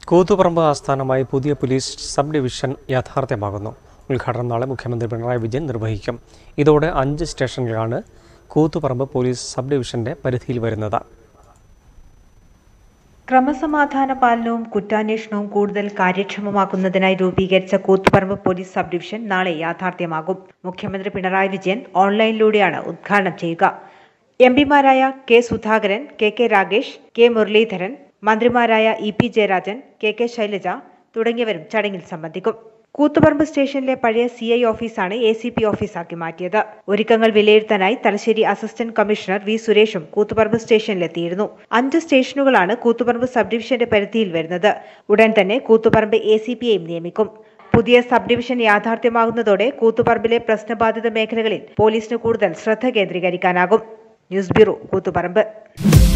കൂത്തുപറമ്പ് ആസ്ഥാനമായി പുതിയ police sub division യാഥാർത്ഥ്യമാകുന്നു ഉദ്ഘാടനം നാളെ മുഖ്യമന്ത്രി പിണറായി വിജയൻ നിർവഹിക്കും ഇതോടെ അഞ്ച് സ്റ്റേഷനുകളാണ് കൂത്തുപറമ്പ് പോലീസ് സബ് ഡിവിഷന്റെ പരിധിയിൽ വരുന്നത് ക്രമസമാധാന പാലനവും കുറ്റാന്വേഷണവും കൂടുതൽ കാര്യക്ഷമമാക്കുന്നതിനായി രൂപീകരിച്ച കൂത്തുപറമ്പ് പോലീസ് സബ് ഡിവിഷൻ നാളെ യാഥാർത്ഥ്യമാകും മുഖ്യമന്ത്രി പിണറായി വിജയൻ ഓൺലൈനിലൂടെയാണ് ഉദ്ഘാടനം ചെയ്യുക എം പിമാരായ K Sudhakaran K K Ragesh K Muraleedharan മന്ത്രിമാരായ E P Jayarajan K K Shailaja തുടങ്ങിയവരും ചടങ്ങിൽ സംബന്ധിക്കും കൂത്തുപറമ്പ് സ്റ്റേഷനിലെ പഴയ സി ഐ ഓഫീസാണ് എ സി പി ഓഫീസാക്കി മാറ്റിയത് ഒരുക്കങ്ങൾ വിലയിരുത്താനായി തലശ്ശേരി അസിസ്റ്റന്റ് കമ്മീഷണർ വി സുരേഷും കൂത്തുപറമ്പ് സ്റ്റേഷനിലെത്തിയിരുന്നു അഞ്ച് സ്റ്റേഷനുകളാണ് കൂത്തുപറമ്പ് സബ് ഡിവിഷന്റെ പരിധിയിൽ വരുന്നത് ഉടൻ തന്നെ കൂത്തുപറമ്പ് എ സി പിയെയും നിയമിക്കും പുതിയ സബ് ഡിവിഷൻ യാഥാർത്ഥ്യമാകുന്നതോടെ കൂത്തുപറമ്പിലെ പ്രശ്നബാധിത മേഖലകളിൽ പോലീസിന് കൂടുതൽ ശ്രദ്ധ കേന്ദ്രീകരിക്കാനാകും ന്യൂസ് ബ്യൂറോ കൂത്തുപറമ്പ്